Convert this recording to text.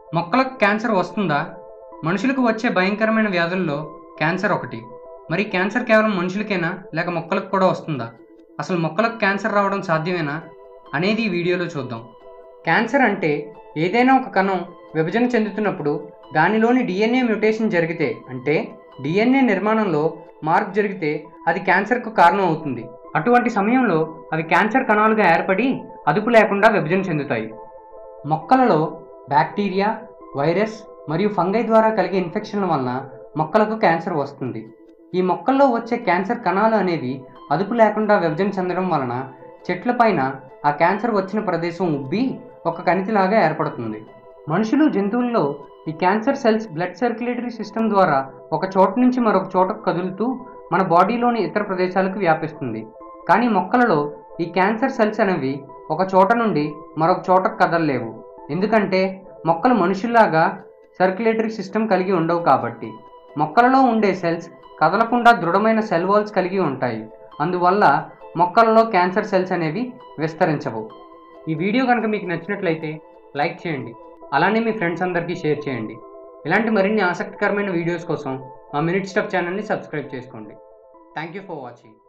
మొక్కలకు క్యాన్సర్ వస్తుందా మనుషులకు వచ్చే భయంకరమైన వ్యాధుల్లో క్యాన్సర్ ఒకటి మరి క్యాన్సర్ కేవలం మనుషులకేనా లేక మొక్కలకు కూడా వస్తుందా అసలు మొక్కలకు క్యాన్సర్ రావడం సాధ్యమేనా అనేది ఈ వీడియోలో చూద్దాం క్యాన్సర్ అంటే ఏదైనా ఒక కణం విభజన చెందుతున్నప్పుడు దానిలోని డిఎన్ఏ మ్యుటేషన్ జరిగితే అంటే డిఎన్ఏ నిర్మాణంలో మార్పు జరిగితే అది క్యాన్సర్కు కారణం అవుతుంది అటువంటి సమయంలో అవి క్యాన్సర్ కణాలుగా ఏర్పడి అదుపు లేకుండా విభజన చెందుతాయి మొక్కలలో బ్యాక్టీరియా వైరస్ మరియు ఫంగై ద్వారా కలిగే ఇన్ఫెక్షన్ల వలన మొక్కలకు క్యాన్సర్ వస్తుంది ఈ మొక్కల్లో వచ్చే క్యాన్సర్ కణాలు అనేవి అదుపు లేకుండా విభజన చెందడం వలన చెట్లపైన ఆ క్యాన్సర్ వచ్చిన ప్రదేశం ఉబ్బి ఒక కణితిలాగా ఏర్పడుతుంది మనుషులు జంతువుల్లో ఈ cancer cells blood circulatory system ద్వారా ఒక చోట నుంచి మరొక చోటకు కదులుతూ మన బాడీలోని ఇతర ప్రదేశాలకు వ్యాపిస్తుంది కానీ మొక్కలలో ఈ క్యాన్సర్ సెల్స్ అనేవి ఒక చోట నుండి మరొక చోటకు కదలలేవు ఎందుకంటే మొక్కలు మనుషుల్లాగా సర్క్యులేటరీ సిస్టమ్ కలిగి ఉండవు కాబట్టి మొక్కలలో ఉండే సెల్స్ కదలకుండా దృఢమైన సెల్ వాల్స్ కలిగి ఉంటాయి అందువల్ల మొక్కలలో క్యాన్సర్ సెల్స్ అనేవి విస్తరించవు ఈ వీడియో కనుక మీకు నచ్చినట్లయితే లైక్ చేయండి అలానే మీ ఫ్రెండ్స్ అందరికీ షేర్ చేయండి ఇలాంటి మరిన్ని ఆసక్తికరమైన వీడియోస్ కోసం మా మినిట్ స్టఫ్ ఛానల్ని సబ్స్క్రైబ్ చేసుకోండి థ్యాంక్ యూ ఫర్ వాచింగ్